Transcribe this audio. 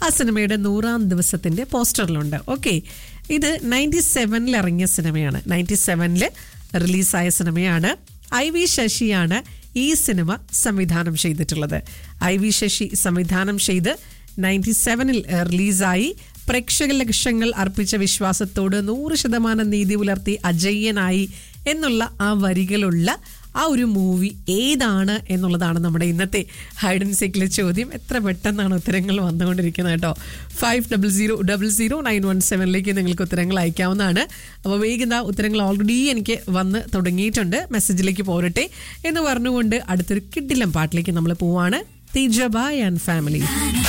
ആ സിനിമയുടെ നൂറാം ദിവസത്തിന്റെ പോസ്റ്ററിലുണ്ട് ഓക്കെ ഇത് നയൻറ്റി സെവനിൽ ഇറങ്ങിയ സിനിമയാണ് നയൻറ്റി സെവനിൽ റിലീസായ സിനിമയാണ് ഐ വി ശശിയാണ് ഈ സിനിമ സംവിധാനം ചെയ്തിട്ടുള്ളത് ഐ വി ശശി സംവിധാനം ചെയ്ത് നയൻറ്റി സെവനിൽ റിലീസായി പ്രേക്ഷക ലക്ഷങ്ങൾ അർപ്പിച്ച വിശ്വാസത്തോട് നൂറ് ശതമാനം നീതി പുലർത്തി അജയ്യനായി എന്നുള്ള ആ വരികളുള്ള ആ ഒരു മൂവി ഏതാണ് എന്നുള്ളതാണ് നമ്മുടെ ഇന്നത്തെ ഹൈഡ് ആൻഡ് സീക്കിലെ ചോദ്യം എത്ര പെട്ടെന്നാണ് ഉത്തരങ്ങൾ വന്നുകൊണ്ടിരിക്കുന്നത് കേട്ടോ five double zero double zero nine one സെവനിലേക്ക് നിങ്ങൾക്ക് ഉത്തരങ്ങൾ അയക്കാവുന്നതാണ് അപ്പോൾ വേഗം ഉത്തരങ്ങൾ ഓൾറെഡി എനിക്ക് വന്ന് തുടങ്ങിയിട്ടുണ്ട് മെസ്സേജിലേക്ക് പോരട്ടെ എന്ന് പറഞ്ഞുകൊണ്ട് അടുത്തൊരു കിഡിലം പാട്ടിലേക്ക് നമ്മൾ പോവാണ് തിജബായ് ആൻഡ് ഫാമിലി